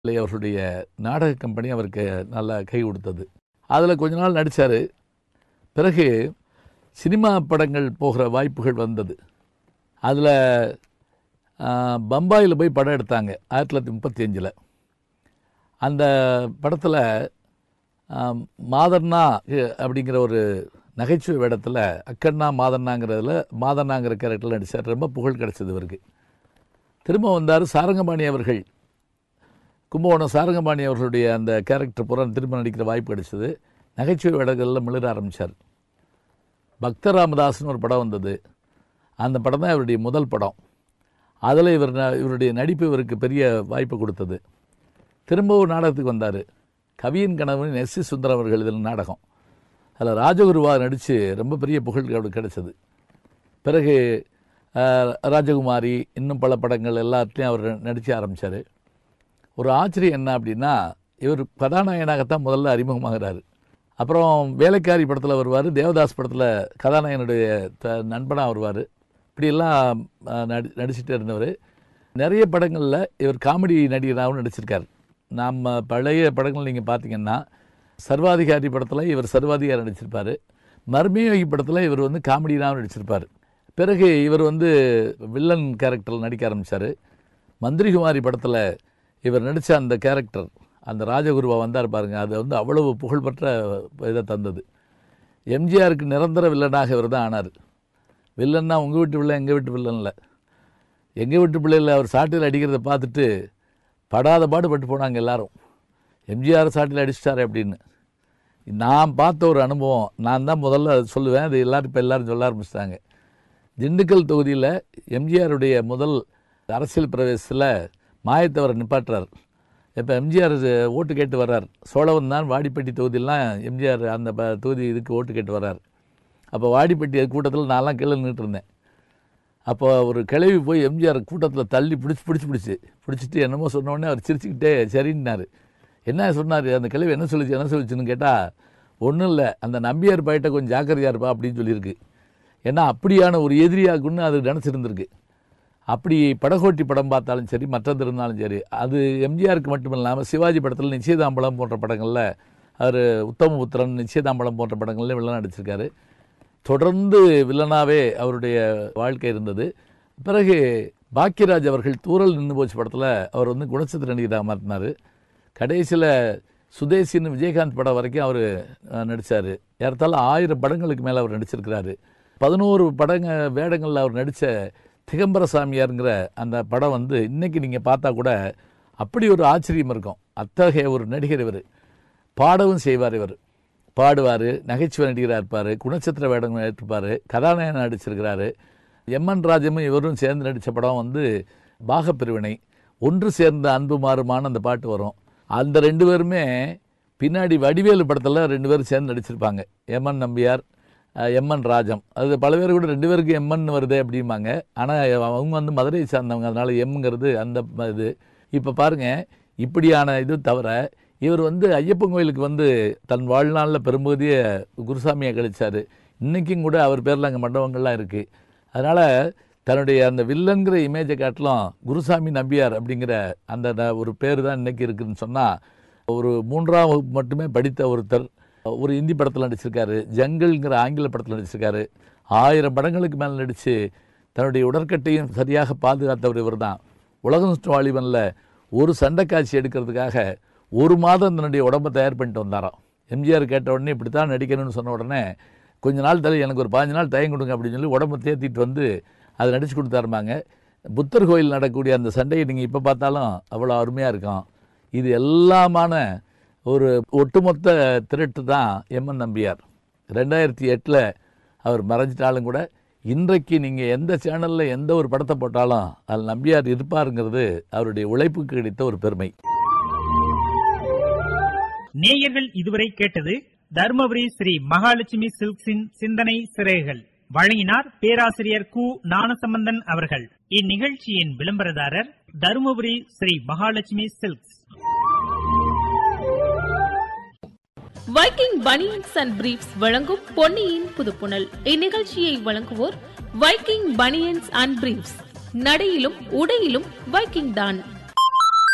இல்லை, அவர்களுடைய நாடக கம்பெனி அவருக்கு நல்லா கை கொடுத்தது அதில் கொஞ்ச நாள் நடித்தார் பிறகு சினிமா படங்கள் போகிற வாய்ப்புகள் வந்தது அதில் பம்பாயில் போய் படம் எடுத்தாங்க ஆயிரத்தி தொள்ளாயிரத்தி முப்பத்தி அஞ்சில் அந்த படத்தில் மாதண்ணா அஹ், அப்படிங்கிற ஒரு நகைச்சுவை வேடத்தில் அக்கண்ணா மாதண்ணாங்கிறதுல மாதண்ணாங்கிற கேரக்டரில் நடித்தார் ரொம்ப புகழ் கிடைச்சது இவருக்கு திரும்ப வந்தார் சாரங்கபாணி அவர்கள் கும்பகோணம் சாரங்கபாணி அவர்களுடைய அந்த கேரக்டர் பூரா திரும்ப நடிக்கிற வாய்ப்பு கிடைச்சது நகைச்சுவை வேடங்களில் மிளற ஆரம்பித்தார் பக்த ராமதாஸ்னு ஒரு படம் வந்தது அந்த படம் தான் இவருடைய முதல் படம் அதில் இவர் ந- இவருடைய நடிப்பு இவருக்கு பெரிய வாய்ப்பு கொடுத்தது திரும்பவும் நாடகத்துக்கு வந்தார் கவியின் கணவன் எஸ் சி சுந்தரம் அவர்கள் எழுதின நாடகம் அதில் ராஜகுருவா நடித்து ரொம்ப பெரிய புகழ் அவருக்கு கிடைச்சது பிறகு அஹ், ராஜகுமாரி இன்னும் பல படங்கள் எல்லாத்துலேயும் அவர் நடிக்க ஆரம்பித்தார் ஒரு ஆச்சரியம் என்ன அப்படின்னா இவர் கதாநாயகனாகத்தான் முதல்ல அறிமுகமாகிறார் அப்புறம் வேலைக்காரி படத்தில் வருவார் தேவதாஸ் படத்தில் கதாநாயகனுடைய த நண்பனாக வருவார் இப்படியெல்லாம் அஹ், நடி நடிச்சுட்டே இருந்தவர் நிறைய படங்களில் இவர் காமெடி நடிகராகவும் நடிச்சிருக்கார் நாம் பழைய படங்கள் நீங்கள் பார்த்தீங்கன்னா சர்வாதிகாரி படத்தில் இவர் சர்வாதிகாரி நடிச்சிருப்பார் மர்மயோகி படத்தில் இவர் வந்து காமெடியாகவும் நடிச்சிருப்பார் பிறகு இவர் வந்து வில்லன் கேரக்டரில் நடிக்க ஆரம்பித்தார் மந்திரிகுமாரி படத்தில் இவர் நடித்த அந்த கேரக்டர் அந்த ராஜகுருவா வந்தார் பாருங்க அது வந்து அவ்வளவு புகழ்பெற்ற இதை தந்தது எம்ஜிஆருக்கு நிரந்தர வில்லனாக இவர் தான் ஆனார் வில்லன்னா உங்கள் வீட்டு வில்லன் எங்கள் வீட்டு வில்லன் இல்லை எங்கள் வீட்டு பிள்ளையில் அவர் சாட்டில் அடிக்கிறத பார்த்துட்டு படாத பாடுபட்டு போனாங்க எல்லாரும் எம்ஜிஆர் சாட்டில் அடிச்சிட்டாரு அப்படின்னு நான் பார்த்த ஒரு அனுபவம் நான் தான் முதல்ல அதை சொல்லுவேன் அது எல்லாரும் இப்போ எல்லாரும் சொல்ல ஆரம்பிச்சிட்டாங்க திண்டுக்கல் தொகுதியில் எம்ஜிஆருடைய முதல் அரசியல் பிரவேசத்தில் மாயத்தவரை நிப்பாட்டுறார் இப்போ எம்ஜிஆர் ஓட்டு கேட்டு வர்றார் சோழவன் தான் வாடிப்பட்டி தொகுதியெல்லாம் எம்ஜிஆர் அந்த ப- தொகுதி இதுக்கு ஓட்டு கேட்டு வர்றார் அப்போ வாடிப்பட்டி கூட்டத்தில் நான்லாம் கீழே நின்றுட்டு இருந்தேன் அப்போ ஒரு கிளவி போய் எம்ஜிஆர் கூட்டத்தில் தள்ளி பிடிச்சி பிடிச்சி பிடிச்சி பிடிச்சிட்டு என்னமோ சொன்ன உடனே அவர் சிரிச்சுக்கிட்டே சரின்னாரு என்ன சொன்னார் அந்த கிளவி என்ன சொல்லிச்சு என்ன சொல்லிச்சுன்னு கேட்டால் ஒன்றும் இல்லை அந்த நம்பியார் பாயிட்ட கொஞ்சம் ஜாக்கிரதையாக இருப்பா அப்படின்னு சொல்லியிருக்கு ஏன்னா அப்படியான ஒரு எதிரியாகுன்னு அது நினச்சிருந்துருக்கு அப்படி படகோட்டி படம் பார்த்தாலும் சரி மற்றது இருந்தாலும் சரி அது எம்ஜிஆருக்கு மட்டும் இல்லாமல் சிவாஜி படத்தில் நிச்சயதாம்பலம் போன்ற படங்களில் அவர் உத்தமபுத்திரன் நிச்சயதாம்பலம் போன்ற படங்களில் வில்லன் நடிச்சிருக்காரு தொடர்ந்து வில்லனாவே அவருடைய வாழ்க்கை இருந்தது பிறகு பாக்கியராஜ் அவர்கள் தூரல் நின்று போச்சு படத்தில் அவர் வந்து குணச்சித்திர நடிகராக மாற்றினார் கடைசியில் சுதேசின்னு விஜயகாந்த் படம் வரைக்கும் அவர் நடித்தார் ஏறத்தாழ ஆயிரம் படங்களுக்கு மேலே அவர் நடிச்சிருக்கிறாரு பதினோரு படங்க வேடங்களில் அவர் நடித்த திகம்பர சாமியாருங்கிற அந்த படம் வந்து இன்னைக்கு நீங்கள் பார்த்தா கூட அப்படி ஒரு ஆச்சரியம் இருக்கும் அத்தகைய ஒரு நடிகர் இவர் பாடவும் செய்வார் இவர் பாடுவார் நகைச்சுவை நடிகராக இருப்பார் குணச்சித்திர வேடம் ஏற்றிருப்பார் கதாநாயகன் நடிச்சிருக்கிறாரு எம்என் ராஜமும் இவரும் சேர்ந்து நடித்த படம் வந்து பாகப்பிரிவினை ஒன்று சேர்ந்த அன்பு மாறுமான அந்த பாட்டு வரும் அந்த ரெண்டு பேருமே பின்னாடி வடிவேலு படத்தில் ரெண்டு பேரும் சேர்ந்து நடிச்சிருப்பாங்க எம்என் நம்பியார் அஹ், எம்என் ராஜம் அது பல பேர் கூட ரெண்டு பேருக்கு எம்என் வருதே அப்படிம்பாங்க ஆனால் அவங்க வந்து மதுரையை சார்ந்தவங்க அதனால் எம்ங்கிறது அந்த ம- இது இப்போ பாருங்கள் இப்படியான இது தவிர இவர் வந்து ஐயப்பன் கோயிலுக்கு வந்து தன் வாழ்நாளில் பெரும்பகுதியை குருசாமியை கழிச்சார் இன்றைக்கும் கூட அவர் பேரில் அங்கே மண்டபங்கள்லாம் இருக்குது அதனால் தன்னுடைய அந்த வில்லன்கிற இமேஜை காட்டிலும் குருசாமி நம்பியார் அப்படிங்கிற அந்த ந- ஒரு பேர் தான் இன்னைக்கு இருக்குதுன்னு சொன்னால் ஒரு மூன்றாம் வகுப்பு மட்டுமே படித்த ஒருத்தர் ஒரு இந்தி படத்தில் நடிச்சிருக்காரு ஜங்கிள்ங்கிற ஆங்கில படத்தில் நடிச்சிருக்காரு ஆயிரம் படங்களுக்கு மேலே நடித்து தன்னுடைய உடற்கட்டையும் சரியாக பாதுகாத்தவர் இவர் தான் உலகம் சுற்றும் வாலிபனில் ஒரு சண்டை காட்சி எடுக்கிறதுக்காக ஒரு மாதம் தன்னுடைய உடம்பை தயார் பண்ணிட்டு வந்தாராம் எம்ஜிஆர் கேட்ட உடனே இப்படி தான் நடிக்கணும்னு சொன்ன உடனே கொஞ்ச நாள் தள்ளி எனக்கு ஒரு பாஞ்சு நாள் தயம் கொடுங்க அப்படின்னு சொல்லி உடம்பை தேத்திட்டு வந்து அதை நடிச்சு கொடுத்தாருமாங்க புத்தர் கோயில் நடக்கக்கூடிய அந்த சண்டையை நீங்கள் இப்போ பார்த்தாலும் அவ்வளோ அருமையாக இருக்கும் இது எல்லாமான ஒரு ஒட்டுமொத்த திரட்டு தான் எம்என் நம்பியார் ரெண்டாயிரத்தி எட்டில் அவர் மறைஞ்சிட்டாலும் கூட இன்றைக்கு நீங்கள் எந்த சேனலில் எந்த ஒரு படத்தை போட்டாலும் அதில் நம்பியார் இருப்பாருங்கிறது அவருடைய உழைப்புக்கு கிடைத்த ஒரு பெருமை நேயர்கள் இதுவரை கேட்டது தருமபுரி ஸ்ரீ மகாலட்சுமி சில்க்ஸின் சிந்தனை சிறைகள் வழங்கினார் பேராசிரியர் கு ஞானசம்பந்தன் அவர்கள் இந்நிகழ்ச்சியின் விளம்பரதாரர் Dharmapuri Sri Mahalakshmi silks Viking banians and briefs வழங்கும் பொன்னியின் புதுப்புணல் இந்நிகழ்ச்சியை வழங்குவோர் வைக்கிங் பனியன்ஸ் அண்ட் பிரீப்ஸ் நடையிலும் உடையிலும் வைக்கிங் தான்